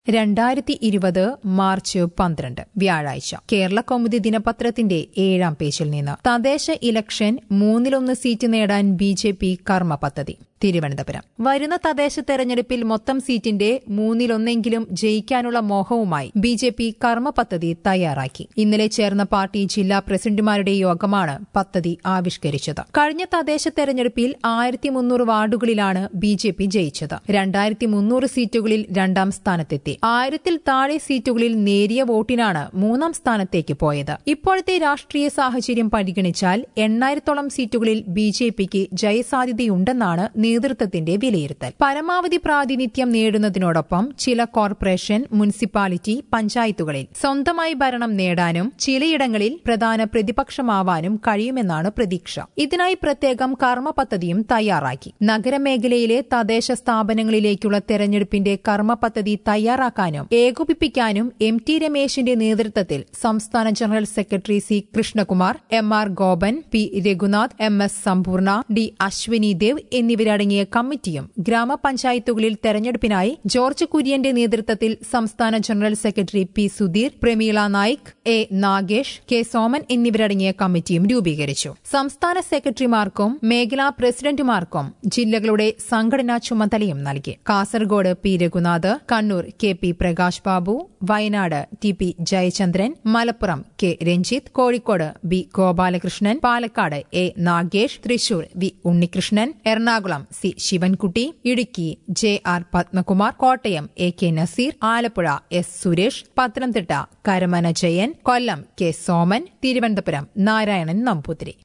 രണ്ടായിരത്തി ഇരുപത് മാർച്ച് പന്ത്രണ്ട് വ്യാഴാഴ്ച കേരള കൗമുദി ദിനപത്രത്തിന്റെ ഏഴാം പേജിൽ നിന്ന് തദ്ദേശ ഇലക്ഷൻ മൂന്നിലൊന്ന് സീറ്റ് നേടാൻ ബി ജെ പി കർമ്മ പദ്ധതി തിരുവനന്തപുരം വരുന്ന തദ്ദേശ തെരഞ്ഞെടുപ്പിൽ മൊത്തം സീറ്റിന്റെ മൂന്നിലൊന്നെങ്കിലും ജയിക്കാനുള്ള മോഹവുമായി ബി ജെ പി കർമ്മ പദ്ധതി തയ്യാറാക്കി ഇന്നലെ ചേർന്ന പാർട്ടി ജില്ലാ പ്രസിഡന്റുമാരുടെ യോഗമാണ് പദ്ധതി ആവിഷ്കരിച്ചത് കഴിഞ്ഞ തദ്ദേശ തെരഞ്ഞെടുപ്പിൽ ആയിരത്തി മുന്നൂറ് വാർഡുകളിലാണ് ബി ജെ പി ജയിച്ചത് രണ്ടായിരത്തി മുന്നൂറ് സീറ്റുകളിൽ രണ്ടാം സ്ഥാനത്തെത്തി ആയിരത്തിൽ താഴെ സീറ്റുകളിൽ നേരിയ വോട്ടിനാണ് മൂന്നാം സ്ഥാനത്തേക്ക് പോയത് ഇപ്പോഴത്തെ രാഷ്ട്രീയ സാഹചര്യം പരിഗണിച്ചാൽ എണ്ണായിരത്തോളം സീറ്റുകളിൽ ബി ജെ പിക്ക് ജയസാധ്യതയുണ്ടെന്നാണ് നേതൃത്വത്തിന്റെ വിലയിരുത്തൽ പരമാവധി പ്രാതിനിധ്യം നേടുന്നതിനോടൊപ്പം ചില കോർപ്പറേഷൻ മുനിസിപ്പാലിറ്റി പഞ്ചായത്തുകളിൽ സ്വന്തമായി ഭരണം നേടാനും ചിലയിടങ്ങളിൽ പ്രധാന പ്രതിപക്ഷമാവാനും കഴിയുമെന്നാണ് പ്രതീക്ഷ ഇതിനായി പ്രത്യേകം കർമ്മ പദ്ധതിയും തയ്യാറാക്കി നഗരമേഖലയിലെ തദ്ദേശ സ്ഥാപനങ്ങളിലേക്കുള്ള തെരഞ്ഞെടുപ്പിന്റെ കർമ്മ പദ്ധതി തയ്യാറാക്കാനും ഏകോപിപ്പിക്കാനും എം ടി രമേശിന്റെ നേതൃത്വത്തിൽ സംസ്ഥാന general secretary C Krishnakumar M R Gopan P Raghunath M S Sampoorna D Ashwini Dev എന്നിവരടങ്ങിയ കമ്മിറ്റിയും ഗ്രാമപഞ്ചായത്തുകളിൽ തെരഞ്ഞെടുപ്പിനായി ജോർജ് കുര്യന്റെ നേതൃത്വത്തിൽ സംസ്ഥാന general secretary P Sudheer Prameela Naik A Nagesh K Soman എന്നിവരടങ്ങിയ കമ്മിറ്റിയും രൂപീകരിച്ചു സംസ്ഥാന സെക്രട്ടറിമാർക്കും മേഖലാ പ്രസിഡന്റുമാർക്കും ജില്ലകളുടെ സംഘടനാ ചുമതലയും നൽകി Kasaragod P Raghunath Kannur K P Prakash Babu Wayanad T P Jayachandran Malappuram K Ranjith Kozhikode B Gopalakrishnan Palakkad A Nagesh Thrissur V Unnikrishnan Ernakulam C Sivankutty Idukki J R Padmakumar Kottayam A K Naseer Alappuzha S Suresh Pathanamthitta Karamana Jayan Kollam K Soman Thiruvananthapuram Narayanan Namboothiri